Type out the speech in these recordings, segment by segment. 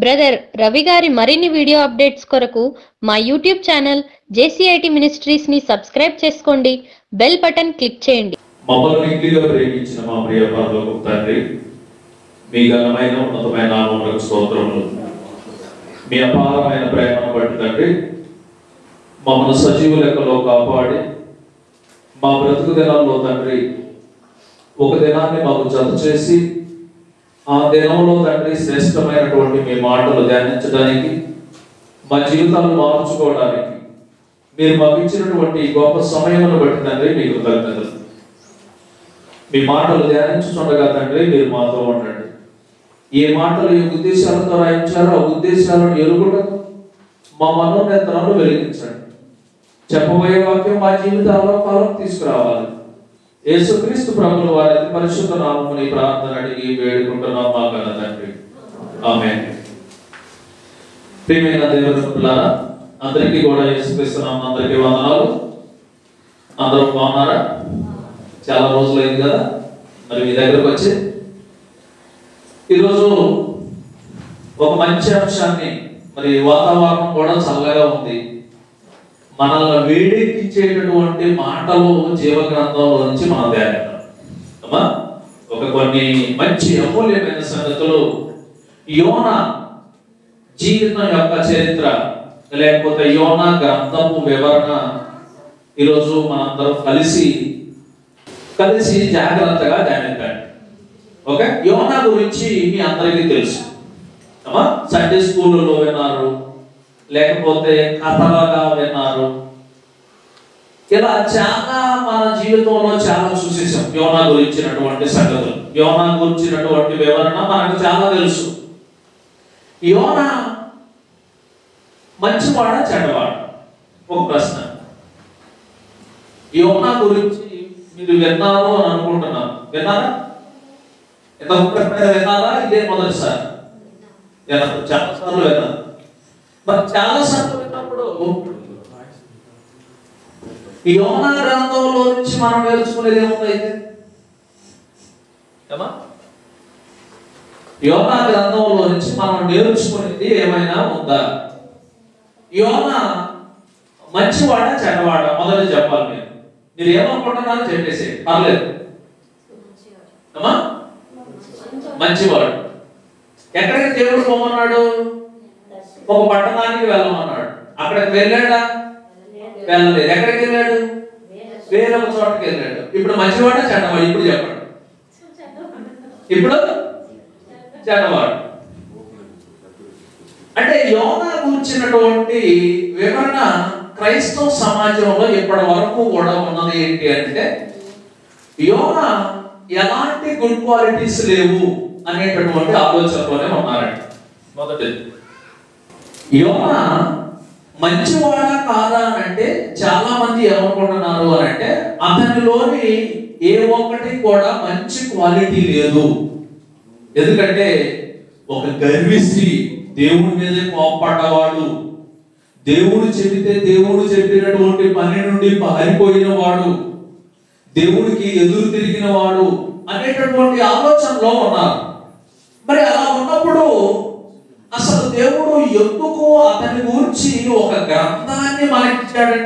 Brother Ravi గారి మరిన్ని video updates కొరకు మా యూట్యూబ్ ఛానల్ జేసీఐటి మినిస్ట్రీస్ ని సబ్స్క్రైబ్ చేసుకోండి బెల్ బటన్ క్లిక్ చేయండి మమ్మల్ని మిక్కిలిగా ప్రేమించిన మా ప్రియ పరలోకపు తండ్రి మీ ఘనమైన ఉన్నతమైన నామములకు స్తోత్రములు మీ అపారమైన ప్రేమను బట్టి తండ్రి మమ్మల్ని సజీవ లెక్కలో కాపాడి మా బ్రతుకు దినాల్లో తండ్రి ఒక దినాన్ని మాకు జత చేసి ఆ దినంలో తండ్రి శ్రేష్టమైనటువంటి మీ మాటలు ధ్యానించడానికి మా జీవితాలను మార్చుకోవడానికి మీరు మాకు ఇచ్చినటువంటి ఈ గొప్ప సమయమును బట్టి తండ్రి మీకు కృతజ్ఞతలు మీ మాటలు ధ్యానించుండగా తండ్రి మీరు మాతో ఉండండి ఏ మాటలు ఈ ఉద్దేశాలతో రాయించారో ఆ ఉద్దేశాలను ఎరుగుట మా మనోనేత్రాలు వెలిగించండి చెప్పబోయే వాక్యం మా జీవితాల్లో ఫలం తీసుకురావాలి యేసుక్రీస్తు ప్రభుల వారి అతి పరిశుద్ధ నామముని ప్రార్థన అడిగి వేడుకుంటున్నాం మా కన్న తండ్రి ఆమె ప్రియమైన దేవుని పిల్లారా అందరికీ కూడా యేసుక్రీస్తు నామం అందరికీ వందనాలు అందరూ బాగున్నారా చాలా రోజులైంది కదా మరి మీ దగ్గరకు వచ్చి ఈరోజు ఒక మంచి అంశాన్ని మరి వాతావరణం కూడా చల్లగా ఉంది మనల్ని వేడెక్కించేటటువంటి మాటలు జీవ గ్రంథంలో నుంచి మనం ధ్యానిద్దాం అమ్మా ఒక కొన్ని మంచి అమూల్యమైన సంగతులు యోన జీవితం యొక్క చరిత్ర లేకపోతే యోన గ్రంథము వివరణ ఈరోజు మనందరం కలిసి కలిసి జాగ్రత్తగా ధ్యానించండి ఓకే యోనా గురించి మీ అందరికీ తెలుసు అమ్మా సండే స్కూల్లో విన్నారు లేకపోతే కథలుగా విన్నారు ఇలా చాలా మన జీవితంలో చాలా చూసేసాం యోనా గురించినటువంటి సంగతులు యోనా గురించినటువంటి వివరణ మనకు చాలా తెలుసు యోనా మంచివాడా చెడ్డవాడా ఒక ప్రశ్న యోనా గురించి మీరు విన్నారు అని అనుకుంటున్నాను విన్నారా ఎంత ముఖ్యమైన విన్నారా ఇదే మొదటిసారి విన్నారు చాలా సార్లు విన్నారు మరి చాలా సార్లు విన్నప్పుడు ఈ యోనా గ్రంథంలో నుంచి మనం నేర్చుకునేది ఏముంది అయితే ఏమా యోనా గ్రంథంలో నుంచి మనం నేర్చుకునేది ఏమైనా ఉందా యోనా మంచివాడా చెడ్డవాడా మొదట చెప్పాలి మీరు మీరు ఏమనుకుంటున్నారో చెప్పేసి పర్లేదు అమ్మా మంచివాడు ఎక్కడికి దేవుడు పోమన్నాడు ఒక పట్టణానికి వెళ్ళమన్నాడు అక్కడికి వెళ్ళాడా వెళ్ళలేదు ఎక్కడికి వెళ్ళాడు వేరే ఒక చోటకి వెళ్ళాడు ఇప్పుడు మంచివాడా చెడ్డవాడు ఇప్పుడు చెప్పండి ఇప్పుడు చెడ్డవాడు అంటే యోగా కూర్చున్నటువంటి వివరణ క్రైస్తవ సమాజంలో ఇప్పటి వరకు కూడా ఉన్నది ఏంటి అంటే యోగా ఎలాంటి గుడ్ క్వాలిటీస్ లేవు అనేటటువంటి ఆలోచనలోనే ఉన్నారండి మొదటి యోగా మంచివాడా కాదా అని అంటే చాలా మంది ఏమనుకుంటున్నారు అని అంటే అతనిలోని ఏ ఒక్కటి కూడా మంచి క్వాలిటీ లేదు ఎందుకంటే ఒక గర్విష్టి దేవుడి మీదే కోపడ్డవాడు దేవుడు చెబితే దేవుడు చెప్పినటువంటి పని నుండి పారిపోయిన వాడు దేవుడికి ఎదురు తిరిగిన వాడు అనేటటువంటి ఆలోచనలో ఉన్నారు మరి అలా ఉన్నప్పుడు అసలు దేవుడు ఎందుకు అతని గురించి ఒక గ్రంథాన్ని మనకిచ్చాడండి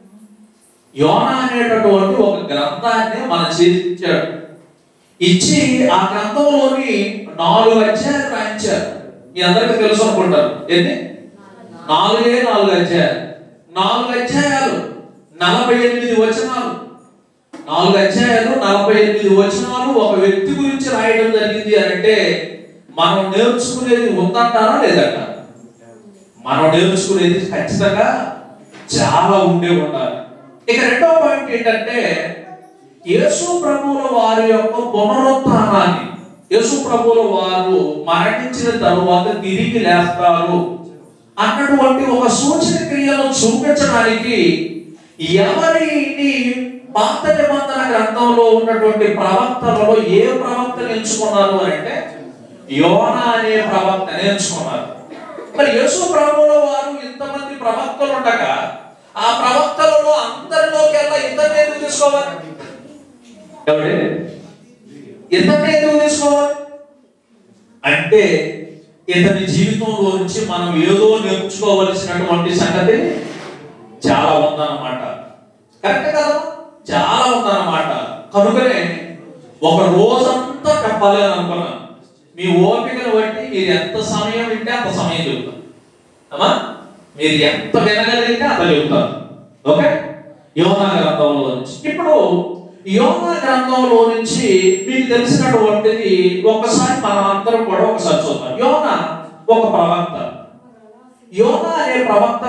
యోన అనేటటువంటి ఒక గ్రంథాన్ని మన చేతిచ్చాడు ఇచ్చి ఆ గ్రంథంలోని నాలుగు అధ్యాయాలు రాయించారు మీ అందరికీ తెలుసు అనుకుంటారు ఎన్ని నాలుగే నాలుగు అధ్యాయాలు నాలుగు అధ్యాయాలు నలభై ఎనిమిది వచనాలు నాలుగు అధ్యాయాలు నలభై ఎనిమిది వచనాలు ఒక వ్యక్తి గురించి రాయడం జరిగింది అని అంటే మనం నేర్చుకునేది ఉందంటారా లేదంట మనం నేర్చుకునేది ఖచ్చితంగా చాలా ఉండే ఉండాలి ఇక రెండో పాయింట్ ఏంటంటే యేసు ప్రభువుల వారి యొక్క పునరుత్థానాన్ని యేసు ప్రభువుల వారు మరణించిన తరువాత తిరిగి లేస్తారు అన్నటువంటి ఒక సూచన క్రియలను చూపించడానికి ఎవరిని పాత నిబంధన గ్రంథంలో ఉన్నటువంటి ప్రవక్తలలో ఏ ప్రవక్తను ఎంచుకున్నారు అని అంటే యోన అనే ప్రవక్తను ఎంచుకున్నారు మరి యేసు ప్రభువుల వారు ఇంతమంది ప్రవక్తలు ఉండగా ఆ ప్రవక్తలలో అందరిలోకి వెళ్ళా ఇద్దరిని ఎందుకు తీసుకోవాలి ఎవడే ఇద్దరిని ఎందుకు తీసుకోవాలి అంటే ఇతని జీవితంలో నుంచి మనం ఏదో నేర్చుకోవలసినటువంటి సంగతి చాలా ఉందన్నమాట కరెక్ట్ కదా చాలా ఉందన్నమాట కనుకనే ఒక రోజంతా చెప్పాలి అని అనుకున్నాను మీ ఓపికను బట్టి మీరు ఎంత సమయం వింటే అంత సమయం చెబుతాను అమ్మా మీరు ఎంత వినగలిగితే అంత చెబుతారు ఓకే యోనా గ్రంథంలో నుంచి ఇప్పుడు యోనా గ్రంథంలో నుంచి మీకు తెలిసినటువంటిది ఒక్కసారి మనం అందరం కూడా ఒకసారి చూద్దాం యోనా ఒక ప్రవక్త యోనా అనే ప్రవక్త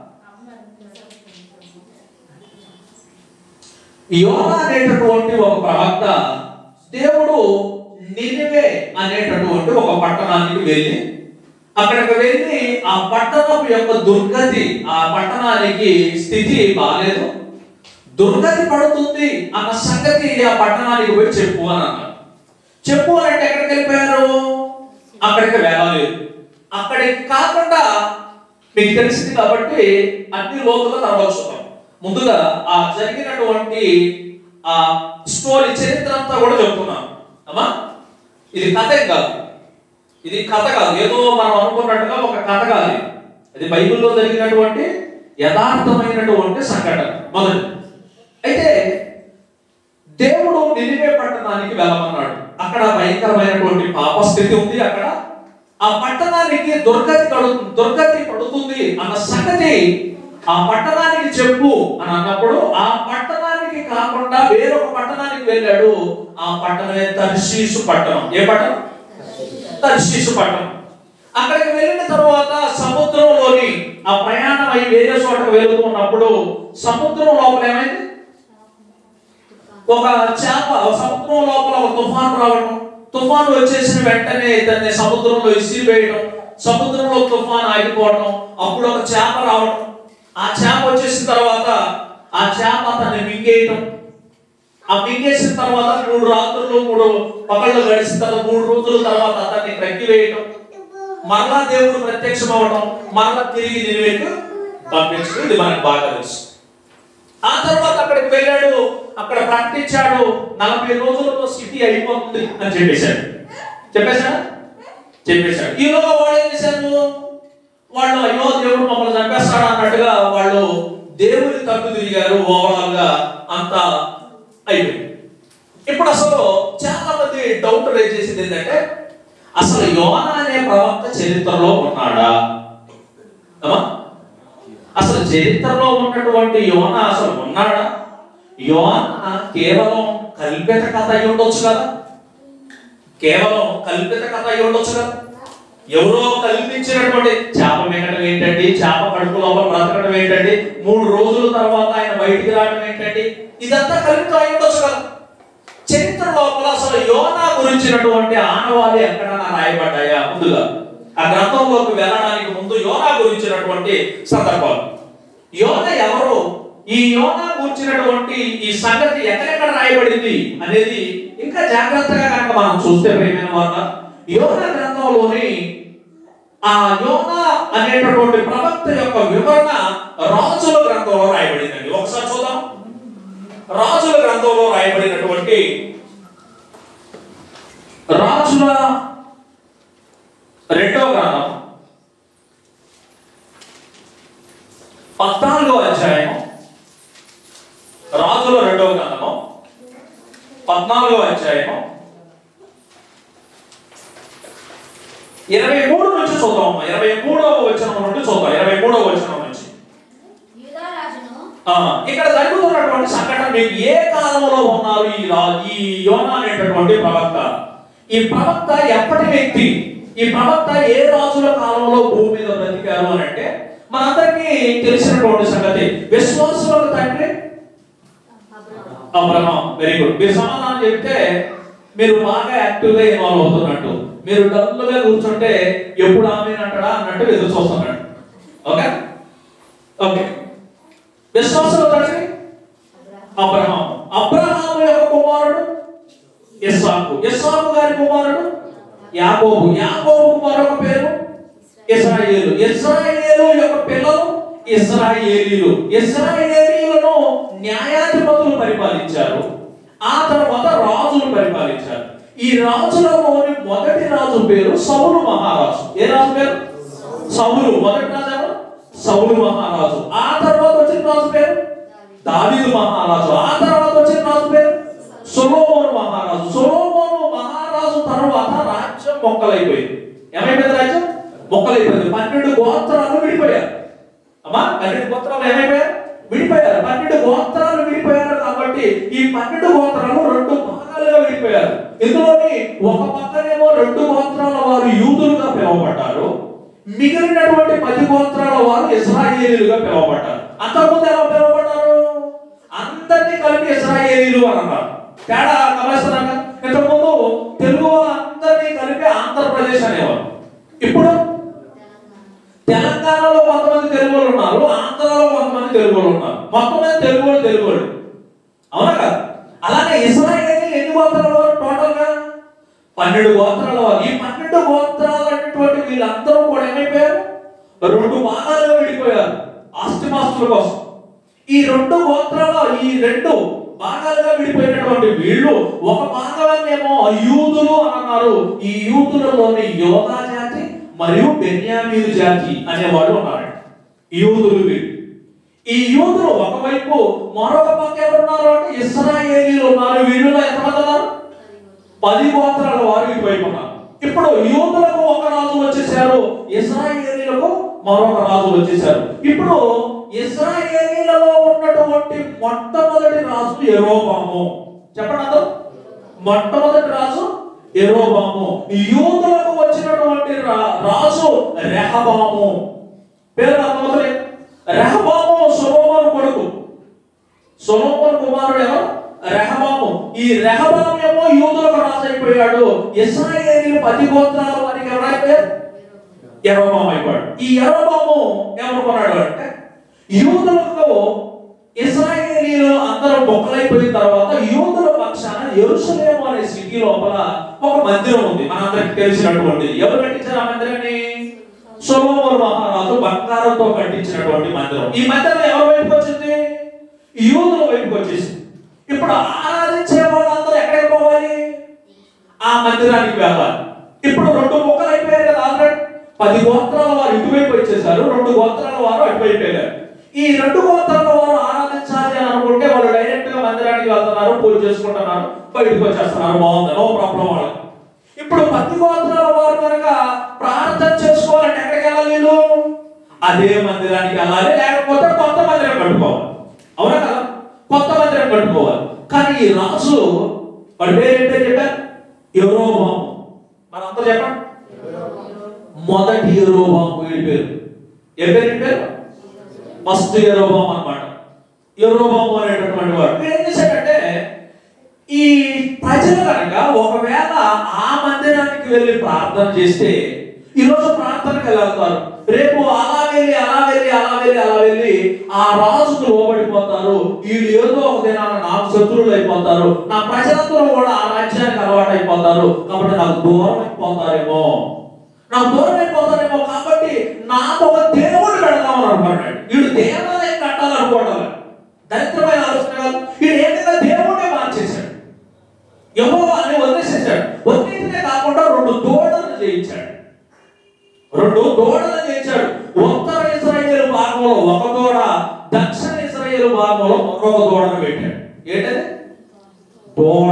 యోనా అనేటటువంటి ఒక ప్రవక్త దేవుడు నినివే అనేటటువంటి ఒక పట్టణానికి వెళ్ళి అక్కడికి వెళ్ళి ఆ పట్టణం యొక్క దుర్గతి ఆ పట్టణానికి స్థితి బాలేదు దుర్గతి పడుతుంది అన్న సంగతి ఆ పట్టణానికి పోయి చెప్పు అని అన్నారు చెప్పు అని అంటే ఎక్కడికి వెళ్ళిపోయారు అక్కడికి వెళ్ళలేదు అక్కడికి కాకుండా మీకు తెలిసింది కాబట్టి అన్ని లోతుగా తర్వాత చూద్దాం ముందుగా ఆ జరిగినటువంటి ఆ స్టోరీ చరిత్ర అంతా కూడా చెప్తున్నాం అమ్మా ఇది కథ ఏం కాదు ఇది కథ కాదు ఏదో మనం అనుకున్నట్టుగా ఒక కథ కాదు ఇది. ఇది బైబిల్లో జరిగినటువంటి యథార్థమైనటువంటి సంఘటన మొదటి అయితే దేవుడు నిలివే పట్టణానికి వెళ్ళమన్నాడు అక్కడ భయంకరమైనటువంటి పాప స్థితి ఉంది అక్కడ ఆ పట్టణానికి దుర్గతి కడు దుర్గతి పడుతుంది అన్న సంగతి ఆ పట్టణానికి చెప్పు అని అన్నప్పుడు ఆ పట్టణానికి కాకుండా వేరొక పట్టణానికి వెళ్ళాడు ఆ పట్టణమే తర్షీసు పట్టణం ఏ పట్టణం తర్షీసు పట్టణం అక్కడికి వెళ్ళిన తర్వాత సముద్రంలోని ఆ ప్రయాణం అయి వేరే చోటకు వెళుతూ ఉన్నప్పుడు సముద్రం లోపల ఏమైంది ఒక చేప ఒక సముద్రం లోపల ఒక తుఫాను రావడం తుఫాను వచ్చేసిన వెంటనే దాన్ని సముద్రంలో ఇసిరి వేయడం సముద్రంలో తుఫాను ఆగిపోవడం అప్పుడు ఒక చేప రావడం ఆ చేప వచ్చేసిన తర్వాత ఆ చేప అతన్ని మింగేయటం ఆ మింగేసిన తర్వాత మూడు రాత్రులు మూడు పగళ్ళు గడిచిన తర్వాత మూడు రోజుల తర్వాత అతన్ని క్రక్కివేయటం మరలా దేవుడు ప్రత్యక్షం అవడం మరలా తిరిగి నిలివేకు పంపించడం ఇది మనకు బాగా తెలుసు ఆ తర్వాత అక్కడికి వెళ్ళాడు అక్కడ ప్రకటించాడు నలభై రోజులలో స్థితి అయిపోతుంది అని చెప్పేశాడు చెప్పేశాడు చెప్పేశాడు ఈలోగా వాళ్ళు ఏం చేశారు వాళ్ళు అయ్యో దేవుడు మమ్మల్ని చంపేస్తాడు అన్నట్టుగా వాళ్ళు దేవుని తప్పు తిరిగారు ఓవరాల్ గా అంతా అయిపోయింది ఇప్పుడు అసలు చాలా మంది డౌట్ రేజ్ చేసింది ఏంటంటే అసలు యోన అనే ప్రవక్త చరిత్రలో ఉన్నాడా అమ్మా? అసలు చరిత్రలో ఉన్నటువంటి యోన అసలు ఉన్నాడా యోన కేవలం కల్పిత కథ అయి ఉండొచ్చు కదా కేవలం కల్పిత కథ అయి ఉండొచ్చు కదా ఎవరో కల్పించినటువంటి చేప మింగటం ఏంటండి చేప కడుపు లోపల బ్రతకడం ఏంటండి మూడు రోజుల తర్వాత ఆయన బయటికి రావడం ఏంటండి ఇదంతా కల్పితం అయి ఉండొచ్చు కదా చరిత్ర లోపల అసలు యోనా గురించినటువంటి ఆనవాళ్ళు ఎక్కడైనా రాయబడ్డాయా ముందుగా ఆ గ్రంథంలోకి వెళ్ళడానికి ముందు యోనా గురించినటువంటి సందర్భాలు యోన ఎవరు ఈ యోనా గురించినటువంటి ఈ సంగతి ఎక్కడెక్కడ రాయబడింది అనేది ఇంకా జాగ్రత్తగా కనుక మనం చూస్తే ప్రియమైన వాళ్ళ యోన గ్రంథంలోని ఆ యోన అనేటటువంటి ప్రవక్త యొక్క వివరణ రాజుల గ్రంథంలో రాయబడిందండి ఒకసారి చూద్దాం రాజుల గ్రంథంలో రాయబడినటువంటి రాజుల రెండవ గ్రంథం పద్నాలుగో అధ్యాయం రాజుల రెండవ గ్రంథము పద్నాలుగో అధ్యాయం ఇరవై మూడు నుంచి చూద్దాం ఇరవై మూడవ వచనం నుండి చూద్దాం ఇరవై మూడవ వచనం నుంచి యూదారాజును ఆ, ఇక్కడ జరుగుతున్నటువంటి సంఘటన మీకు ఏ కాలంలో ఉన్నారు ఈ రా- ఈ యోన అనేటటువంటి ప్రవక్త ఈ ప్రవక్త ఎప్పటి వ్యక్తి ఈ ప్రవక్త ఏ రాజుల కాలంలో భూమి మీద బ్రతికారు అని అంటే మనందరికీ తెలిసినటువంటి సంగతి విశ్వాసులకు తండ్రి అబ్రహం వెరీ గుడ్ మీరు సమాధానం చెప్తే మీరు బాగా యాక్టివ్ గా ఇన్వాల్వ్ అవుతున్నట్టు మీరు డల్ గా కూర్చుంటే ఎప్పుడు ఆమె అంటాడా అన్నట్టు ఎదురు చూస్తున్నాడు ఓకే ఓకే విశ్వాసుల తండ్రి అబ్రహాం అబ్రహాము యొక్క కుమారుడు ఇస్సాకు ఇస్సాకు గారి కుమారుడు యాకోబు యాకోబు మరొక పేరు ఇస్రాయేలు ఇస్రాయేలు యొక్క పిల్లలు ఇస్రాయేలీలు ఇస్రాయేలీలను న్యాయాధిపతులు పరిపాలించారు ఆ తర్వాత రాజులు పరిపాలించారు ఈ రాజులలోని మొదటి రాజు పేరు సౌలు మహారాజు ఏ రాజు పేరు సౌలు మొదటి రాజు ఎవరు సౌలు మహారాజు ఆ తర్వాత వచ్చిన రాజు పేరు దావీదు మహారాజు ఆ తర్వాత వచ్చిన రాజు పేరు సొలోమోను మహారాజు సొలోమోను మహారాజు తర్వాత రాజ్యం మొక్కలైపోయింది ఏమైపోయింది రాజ్యం మొక్కలైపోయింది పన్నెండు గోత్రాలు విడిపోయారు అమ్మా పన్నెండు గోత్రాలు ఏమైపోయారు విడిపోయారు పన్నెండు గోత్రాలు విడిపోయారు కాబట్టి ఈ పన్నెండు గోత్రాలు రెండు భాగాలుగా విడిపోయారు ఇందులోని ఒక పక్కనేమో రెండు గోత్రాల వారు యూదులుగా పిలువబడ్డారు మిగిలినటువంటి పది గోత్రాల వారు ఇస్రాయేలీలుగా పిలువబడ్డారు అంతకుముందు ఎలా పిలువబడ్డారు అందరినీ కలిపి ఇస్రాయేలీలు అని అన్నారు తేడా గమనిస్తున్నాం కదా ఇంతకుముందు తెలుగు అందరినీ కలిపి ఆంధ్రప్రదేశ్ అనేవారు ఇప్పుడు తెలంగాణలో కొంతమంది తెలుగు వాళ్ళు ఉన్నారు ఆంధ్రాలో కొంతమంది తెలుగు వాళ్ళు ఉన్నారు మొత్తం మీద తెలుగు వాళ్ళు తెలుగు వాళ్ళు అవునా కదా అలాగే ఇస్రాయేల్ ఎన్ని గోత్రాల వారు టోటల్ గా పన్నెండు గోత్రాల వారు ఈ పన్నెండు గోత్రాలు అనేటువంటి వీళ్ళందరూ కూడా ఏమైపోయారు రెండు భాగాలుగా విడిపోయారు ఆస్తిమాస్తుల కోసం ఈ రెండు గోత్రాల ఈ రెండు భాగాలుగా విడిపోయినటువంటి వీళ్ళు ఒక భాగాన్నేమో యూదులు అని అన్నారు ఈ యూదులలోని యోధా జాతి మరియు బెన్యామీను జాతి అనేవాళ్ళు ఉన్నారు యూదులు వీళ్ళు ఈ యూదులు ఒకవైపు మరొక పక్క ఎవరున్నారు అంటే ఇస్రాయేలీలు ఉన్నారు వీళ్ళలో ఎంతమంది ఉన్నారు పది గోత్రాల వారు ఇటువైపు ఉన్నారు ఇప్పుడు యూదులకు ఒక రాజు వచ్చేసారు ఇస్రాయేలీలకు మరొక రాజు వచ్చేసారు ఇప్పుడు ఇస్రాయేలీలలో ఉన్నటువంటి మొట్టమొదటి రాజు ఎరోబాము చెప్పండి అందరూ మొట్టమొదటి రాజు ఎరోబాము యూదులకు వచ్చినటువంటి రా- రాజు రెహబాము పేరు అర్థమవుతుంది రెహబాము సొలోమోను కొడుకు సొలోమోను కుమారుడు ఎవరు రెహబాము ఈ రెహబాము ఏమో యూదులకు రాజు అయిపోయాడు ఇస్రాయేలీలు పది గోత్రాల వారికి ఎవరైపోయారు ఎర్రబాము అయిపోయాడు ఈ ఎర్రబాము ఏమనుకున్నాడు అంటే యూదులకు ఇస్రాయేలీలు అందరూ మొక్కలైపోయిన తర్వాత యూదుల పక్షాన ఎరుసలేము అనే సిటీ లోపల ఒక మందిరం ఉంది మనందరికి తెలిసినటువంటి ఎవరు కట్టించారు ఆ మందిరాన్ని సొలోమోను మహారాజు బంగారంతో కట్టించినటువంటి మందిరం ఈ మందిరం ఎవరి వైపుకి వచ్చింది యూదుల వైపుకి వచ్చేసింది ఇప్పుడు ఆరాధించే వాళ్ళందరూ ఎక్కడికి పోవాలి ఆ మందిరానికి వెళ్ళాలి ఇప్పుడు రెండు ముక్కలు అయిపోయారు కదా ఆల్రెడీ పది గోత్రాల వారు ఇటువైపు వచ్చేసారు రెండు గోత్రాల వారు అటువైపు వెళ్ళారు ఈ రెండు గోత్రాల వారు ఆరాధించాలి అని అనుకుంటే వాళ్ళు డైరెక్ట్ గా మందిరానికి వెళ్తున్నారు పూజ చేసుకుంటున్నారు బయటకు వచ్చేస్తున్నారు బాగుంది నో ప్రాబ్లం వాళ్ళకి ఇప్పుడు పది గోత్రాల వారు కనుక ప్రార్థన చేసుకోవాలంటే ఎక్కడికి వెళ్ళాలి వీళ్ళు అదే మందిరానికి వెళ్ళాలి లేకపోతే కొత్త మందిరం కట్టుకోవాలి అవునా కదా కొత్త మందిరం కట్టుకోవాలి కానీ ఈ రాజు వాడి పేరు ఏం పేరు చెప్పారు యూరోబాము మనందరూ చెప్పండి మొదటి యూరోబాము వీడి పేరు ఏ పేరు ఈ పేరు ఫస్ట్ యూరోబాము అన్నమాట యూరోబాము అనేటటువంటి వాడు వీడు ఏం చేశాడంటే ఈ ప్రజలు కనుక ఒకవేళ ఆ మందిరానికి వెళ్ళి ప్రార్థన చేస్తే ఈ రోజు ప్రార్థనకి వెళ్తారు రేపు అలా వెళ్ళి అలా వెళ్ళి అలా వెళ్ళి అలా వెళ్ళి ఆ రాజుకు లోబడిపోతారు వీళ్ళు ఏదో ఒక దినాన నాకు శత్రువులు అయిపోతారు నా ప్రజలందరూ కూడా ఆ రాజ్యానికి అలవాటు అయిపోతారు కాబట్టి నాకు దూరం అయిపోతారేమో నాకు దూరం అయిపోతారేమో కాబట్టి నాకు ఒక దేవుడు పెడదామని అనుకున్నాడు వీడు దేవాలయం కట్టాలనుకోవడం దరిద్రమైన ఆలోచన కాదు వీడు ఏదైనా దేవుడే మార్చేశాడు యెహోవా అని వదిలేసేసాడు వదిలేసే కాకుండా రెండు దూడలను చేయించాడు రెండు దూడలను చేయించాడు ఉత్తర ఇస్రాయేల్ భాగంలో ఒక దూడ దక్షిణ ఇస్రాయేల్ భాగంలో మరొక దూడను పెట్టాడు ఏంటది దూడ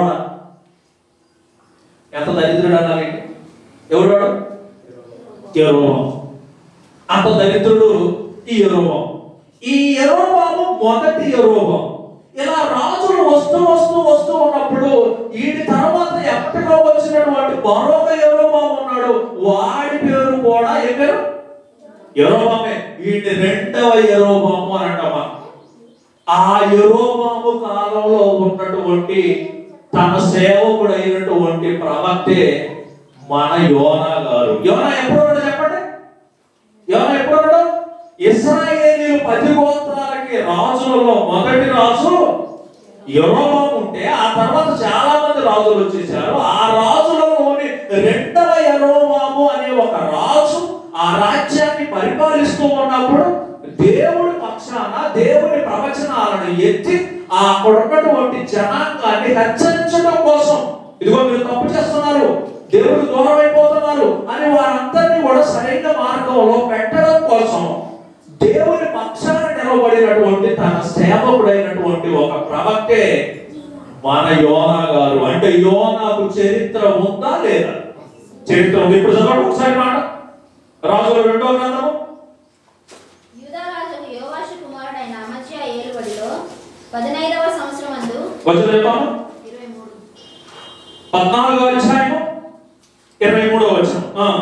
ఎంత దరిద్రుడు అనాలి ఎవడు వాడు? యెరోబాము అంత దరిద్రుడు ఈ యెరోబాము ఈ యెరోబాము మొదటి యెరోబాము ఇలా రాజులు వస్తూ వస్తూ వస్తూ ఉన్నప్పుడు వీడి తర్వాత ఎప్పటికో వచ్చినటువంటి మరొక యెరోబాము ఉన్నాడు వాడి పేరు కూడా ఏ పేరు యెరోబామే వీడి రెండవ యెరోబాము అని అంటామా ఆ యెరోబాము కాలంలో ఉన్నటువంటి తన సేవకుడు అయినటువంటి ప్రవక్తే మన యోనా గారు యోనా ఎప్పుడు ఉన్నాడు చెప్పండి యోనా ఎప్పుడు ఉన్నాడు ఇస్రాయేలీలు పది గోత్రాలకి రాజులలో మొదటి రాజు యెరోబాము ఉంటే ఆ తర్వాత చాలా మంది రాజులు వచ్చేసారు ఆ రాజులలోని రెండవ యెరోబాము అనే ఒక రాజు ఆ రాజ్యాన్ని పరిపాలిస్తూ ఉన్నప్పుడు దేవుడి పక్షాన దేవుడి ప్రవచనాలను ఎత్తి ఆ అక్కడ ఉన్నటువంటి జనాంగాన్ని హెచ్చరించడం కోసం ఇదిగో మీరు తప్పు చేస్తున్నారు దేవుడు దూరం అయిపోతున్నారు అని వారందరినీ కూడా సరైన మార్గంలో పెట్టడం కోసం దేవుని పక్షాన నిలబడినటువంటి తన సేవకుడైనటువంటి ఒక ప్రవక్తే మన యోనా గారు అంటే యోనాకు చరిత్ర ఉందా లేదా చరిత్ర ఉంది ఇప్పుడు చదవండి ఒకసారి మాట రాజుల రెండో గ్రంథము యూదారాజుకు యోవాషు కుమారుడైన అమజ్యా ఏలుబడిలో పదినైదవ సంవత్సరం అందు వచ్చిన చెప్పాము ఇరవై మూడు పద్నాలుగో అధ్యాయము ఇరవై మూడో వచ్చిన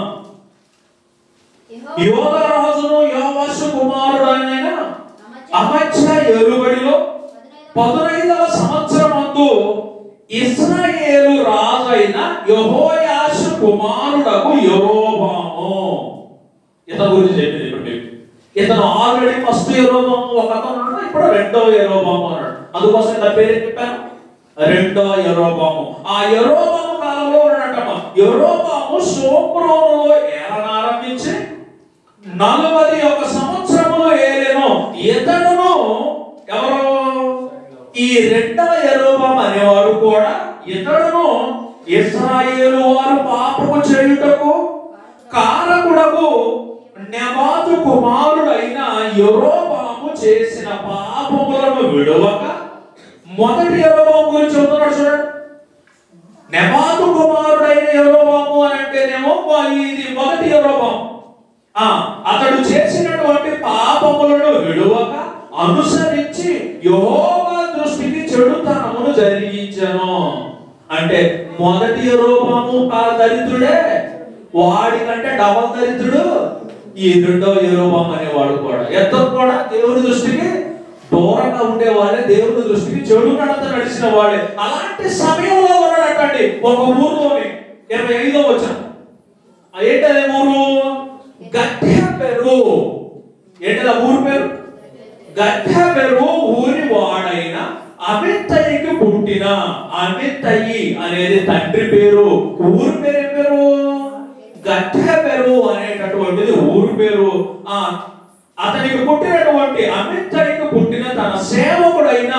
యోగ రాజును యోవాషు కుమారుడైన అమచ్చ ఎలుబడిలో పదునైదవ సంవత్సరమందు ఇస్రాయేలు రాజైన యెహోయాషు కుమారుడకు యెరోబాము ఇతని గురించి చెప్పింది ఇప్పుడు మీకు ఇతను ఆల్రెడీ ఫస్ట్ యెరోబాము ఒక అతను ఉన్నాడు ఇప్పుడు రెండో యెరోబాము అన్నాడు అందుకోసం ఇతని పేరు ఏం చెప్పాను రెండో యెరోబాము ఆ యెరోబాము కాలంలో ఉన్నాడట యెరోబాము షోమ్రోనులో ఏలనారంభించి నలభై ఒక సంవత్సరములు ఏలెను ఇతడును ఎవరు ఈ రెండవ యెరోబాము అనేవాడు కూడా ఇతడును ఇస్రాయేలు వారు పాపము చేయుటకు కారకుడకు నెబాతు కుమారుడైన యెరోబాము చేసిన పాపములను విడువక మొదటి యెరోబాము గురించి చెబుతున్నాడు చూడండి నెబాతు కుమారుడైన యెరోబాము అని అంటేనేమో వా- ఇది మొదటి యెరోబాము ఆ అతడు చేసినటువంటి పాపములను విడువక అనుసరించి యెహోవా దృష్టికి చెడుతనమును జరిగించను అంటే మొదటి రూపము ఆ దరిద్రుడే వాడికంటే డబల్ దరిద్రుడు ఈ రెండో యెరోబాము అనేవాడు కూడా ఇద్దరు కూడా దేవుని దృష్టికి దూరంగా ఉండేవాళ్ళే దేవుని దృష్టికి చెడు నడత నడిచిన వాళ్ళే అలాంటి సమయంలో ఉన్నాడటండి ఒక ఊర్లోని ఇరవై ఐదో వచ్చాను ఏంటది ఊరు గట్టె పెరు ఏంటది ఆ ఊరు పేరు గట్టె పెరు ఊరి వాడైన అమిత్తయ్యకి పుట్టిన అమిత్తయ్యి అనేది తండ్రి పేరు ఊరి పేరు ఏం పేరు గట్టె పెరు అనేటటువంటిది ఊరి పేరు ఆ అతనికి పుట్టినటువంటి అమిత్తయ్యకి పుట్టిన తన సేవకుడైన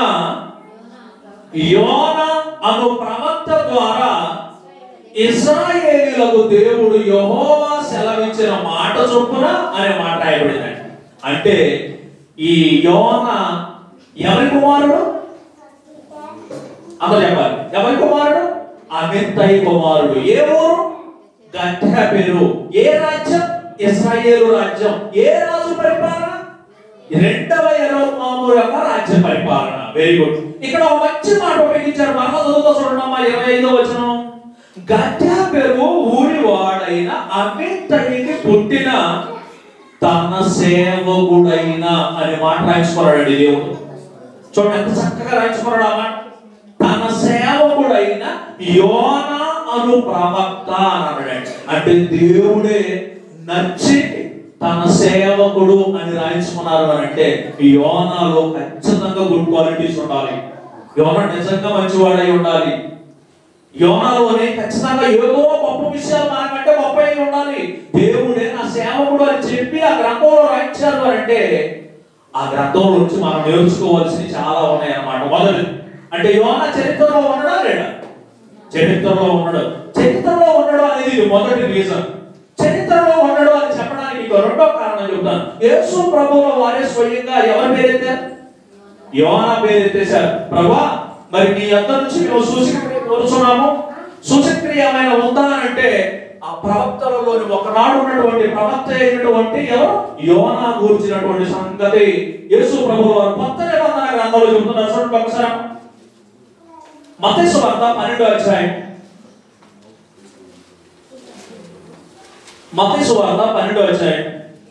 యోన అను ప్రవక్త ద్వారా ఇస్రాయేలీలకు దేవుడు యెహోవా సెలవిచ్చిన మాట చొప్పున అనే మాట రాయబడిందండి అంటే ఈ యోన ఎవరి కుమారుడు అమ్మ చెప్పాలి ఎవరి కుమారుడు అమిత్తయి కుమారుడు ఏ ఊరు గట్ట పేరు ఏ రాజ్యం ఇస్రాయేలు రాజ్యం ఏ రాజు పరిపాలన రెండవ యెరోబాము యొక్క రాజ్య పరిపాలన వెరీ గుడ్ ఇక్కడ ఒక మంచి మాట ఉపయోగించారు మరలా చదువుతా చూడండి అమ్మా ఇరవై ఐదో వచనం గట్యా పేరు ఊరి వాడైన అమిత్తయ్యకి పుట్టిన తన సేవకుడైన అనే మాట రాయించుకున్నాడండి దేవుడు చూడండి ఎంత చక్కగా రాయించుకున్నాడు ఆ మాట తన సేవకుడైన యోన అను ప్రవక్త అని అన్నాడు అంటే దేవుడే నచ్చి తన సేవకుడు అని రాయించుకున్నారు అని అంటే యోనాలో ఖచ్చితంగా గుడ్ క్వాలిటీస్ ఉండాలి యోన నిజంగా మంచివాడై ఉండాలి యోనాలోనే ఖచ్చితంగా ఏదో గొప్ప విషయాలు మనకంటే గొప్ప అయి ఉండాలి దేవుడే నా సేవకుడు అని చెప్పి ఆ గ్రంథంలో రాయించారు అని అంటే ఆ గ్రంథంలో నుంచి మనం నేర్చుకోవాల్సినవి చాలా ఉన్నాయి అన్నమాట మొదటి అంటే యోన చరిత్రలో ఉండడా లేడా చరిత్రలో ఉండడు చరిత్రలో ఉండడం అనేది ఇది మొదటి రీజన్ చరిత్రలో ఉండడు అని చెప్పడానికి ఇంకో రెండో కారణం చెప్తాను యేసు ప్రభువుల వారే స్వయంగా ఎవరి పేరెత్తారు యోనా పేరు ఎత్తేశారు ప్రభా మరి నీ అందరి నుంచి మేము సూచక్రియ కోరుచున్నాము సూచక్రియ ఏమైనా ఉందా అని అంటే ఆ ప్రవక్తలలోని ఒకనాడు ఉన్నటువంటి ప్రవక్త అయినటువంటి ఎవరు యోనా గురించినటువంటి సంగతి యేసు ప్రభు వారు కొత్త నిబంధన గ్రంథంలో చెబుతున్నారు చూడండి ఒకసారి మతేసు వార్త పన్నెండో అధ్యాయం మతేసు వార్త పన్నెండో అధ్యాయం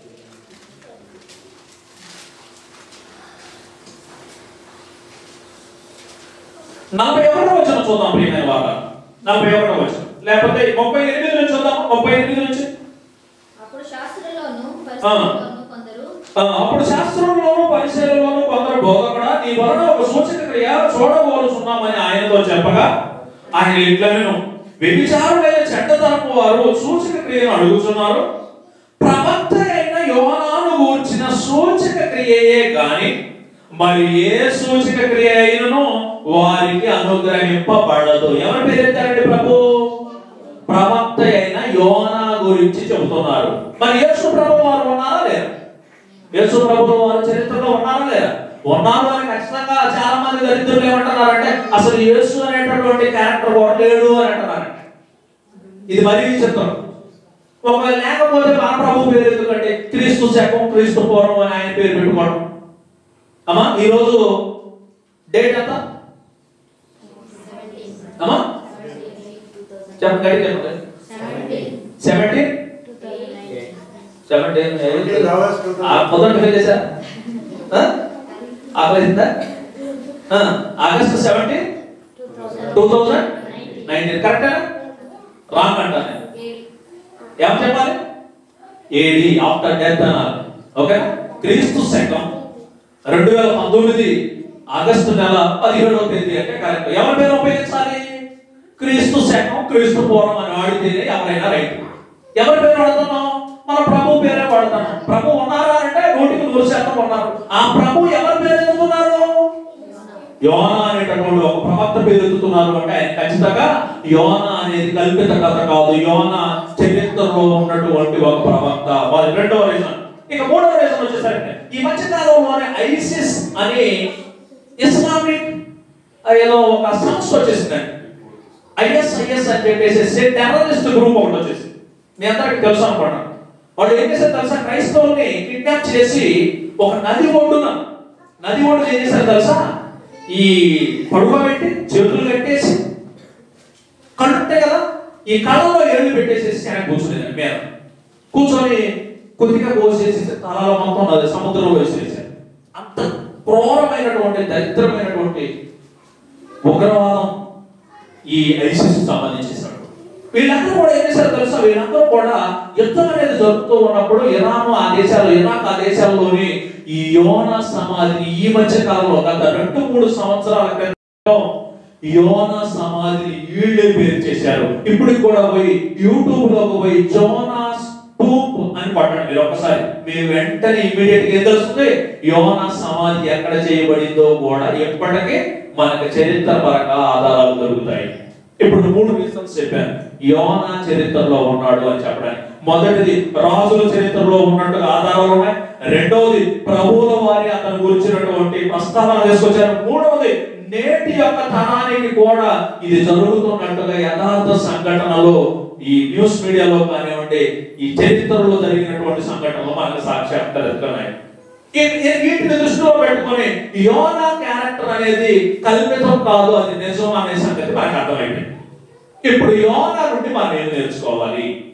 నలభై ఒకటో వచ్చిన చూద్దాం ప్రియమైన వారు నలభై ఒకటో వచ్చిన లేకపోతే ముప్పై ఎనిమిది నుంచి చూద్దాం ముప్పై ఎనిమిది నుంచి అప్పుడు శాస్త్రులోను పరిస్థితుల్లోను కొందరు ఆ, అప్పుడు శాస్త్రంలోను పరిశీలనలోను కొందరు బోధకుడా నీ వలన ఒక సూచక క్రియ చూడబోలుచున్నామని ఆయనతో చెప్పగా ఆయన ఇట్లను వ్యభిచారులైన చెడ్డతరపు వారు సూచక క్రియను అడుగుతున్నారు ప్రవక్త అయిన యోనాను గూర్చిన సూచక క్రియయే గాని మరి ఏ సూచక క్రియ అయినను వారికి అనుగ్రహింపబడదు ఎవరు పేరు ఎత్తారండి ప్రభు ప్రవక్త అయిన యోనా గురించి చెబుతున్నారు మరి యేసు ప్రభు వారు ఉన్నారా లేరా యేసు ప్రభు వారి చరిత్రలో ఉన్నారా లేరా ఉన్నారు అని ఖచ్చితంగా చాలా మంది దరిద్రులు ఏమంటున్నారంటే అసలు యేసు అనేటటువంటి క్యారెక్టర్ కూడా లేడు అని అంటున్నారంట ఇది మరీ విచిత్రం ఒకవేళ లేకపోతే మన ప్రభు పేరు ఎందుకంటే క్రీస్తు శకం క్రీస్తు పూర్వం అని ఆయన పేరు పెట్టుకోవడం అమ్మా ఈరోజు డేట్ ఎంత అమ్మా చెప్పండి గట్టిగా చెప్పండి సెవెంటీన్ సెవెంటీన్ మొదటి ఫెయిల్ చేశా ఆకలిందా August seventeen two thousand nineteen కరెక్టేనా రాంగ్ అంటాను ఏం చెప్పాలి ఏడి ఆఫ్టర్ డెత్ అన్నారు ఓకే క్రీస్తు శకం రెండు వేల పంతొమ్మిది ఆగస్టు నెల పదిహేడవ తేదీ అంటే కరెక్ట్ ఎవరి పేరు ఉపయోగించాలి క్రీస్తు శకం క్రీస్తు పూర్వం అని వాడితేనే ఎవరైనా రైట్ ఎవరి పేరు వాడుతున్నాం మన ప్రభు పేరే వాడుతున్నాం ప్రభు ఉన్నారా అంటే నూటికి నూరు శాతం ఉన్నారు ఆ ప్రభు ఎవరి పేరు ఎత్తుతున్నారు యోనా అనేటటువంటి ఒక ప్రవక్త పేరు ఎత్తుతున్నారు అంటే ఆయన ఖచ్చితంగా యోనా అనేది కల్పిత కథ కాదు యోనా చరిత్రలో ఉన్నటువంటి ఒక ప్రవక్త వారి రెండవ రీజన్ ఇక మూడవ రీజన్ వచ్చేసరికి ఈ మధ్య కాలంలోనే ఐసిస్ అనే ఇస్లామిక్ ఏదో ఒక సంస్థ వచ్చేసిందండి ఐఎస్ఐఎస్ అని చెప్పేసి టెర్రరిస్ట్ గ్రూప్ ఒకటి వచ్చేసి మీ అందరికి తెలుసు అనుకుంటాను వాళ్ళు ఏం చేశారు తెలుసా క్రైస్తవుల్ని కిడ్నాప్ చేసి ఒక నది ఒడ్డున నది ఒడ్డున ఏం చేశారు తెలుసా ఈ పడుక పెట్టి చేతులు కట్టేసి కళ్ళు ఉంటాయి కదా ఈ కళ్ళలో ఏళ్ళు పెట్టేసేసి ఆయన కూర్చునేది మీద కూర్చొని కొద్దిగా కోసేసి తలలో మొత్తం నది సముద్రంలో వేసేసారు అంత క్రూరమైనటువంటి దరిద్రమైనటువంటి ఉగ్రవాదం ఈ ఐసిస్ సంబంధించేసాడు వీళ్ళందరూ కూడా ఏం చేశారు తెలుసా వీళ్ళందరూ కూడా యుద్ధం అనేది జరుగుతూ ఉన్నప్పుడు ఇరాన్ ఆ దేశాలు ఇరాక్ ఆ దేశాల్లోని ఈ యోనా సమాధిని ఈ మధ్య కాలంలో గత రెండు మూడు సంవత్సరాల క్రితం యోనా సమాధిని వీళ్ళే పేరు చేశారు ఇప్పుడు కూడా పోయి యూట్యూబ్ లోకి పోయి జోనాస్ టూప్ అని పట్టండి మీరు ఒకసారి మీరు వెంటనే ఇమీడియట్ గా ఏం తెలుస్తుంది యోనా సమాధి ఎక్కడ చేయబడిందో కూడా ఎప్పటికీ మనకు చరిత్ర పరంగా ఆధారాలు దొరుకుతాయి ఇప్పుడు మూడు రీజన్స్ చెప్పాను యోనా చరిత్రలో ఉన్నాడు అని చెప్పడానికి మొదటిది రాజుల చరిత్రలో ఉన్నట్టుగా ఆధారాలు ఉన్నాయి రెండవది ప్రభువుల వారి అతను గురించినటువంటి ప్రస్తావన తీసుకొచ్చారు మూడవది నేటి యొక్క తరానికి కూడా ఇది జరుగుతున్నట్టుగా యథార్థ సంఘటనలో ఈ న్యూస్ మీడియాలో కానివ్వండి ఈ చరిత్రలో జరిగినటువంటి సంఘటనలు మనకు సాక్షాత్కరిస్తున్నాయి ఈ- ఈ- వీటిని దృష్టిలో పెట్టుకొని యోనా క్యారెక్టర్ అనేది కల్పితం కాదు అది నిజం అనే సంగతి మనకు అర్థమైంది ఇప్పుడు యోనా నుండి మనం ఏం నేర్చుకోవాలి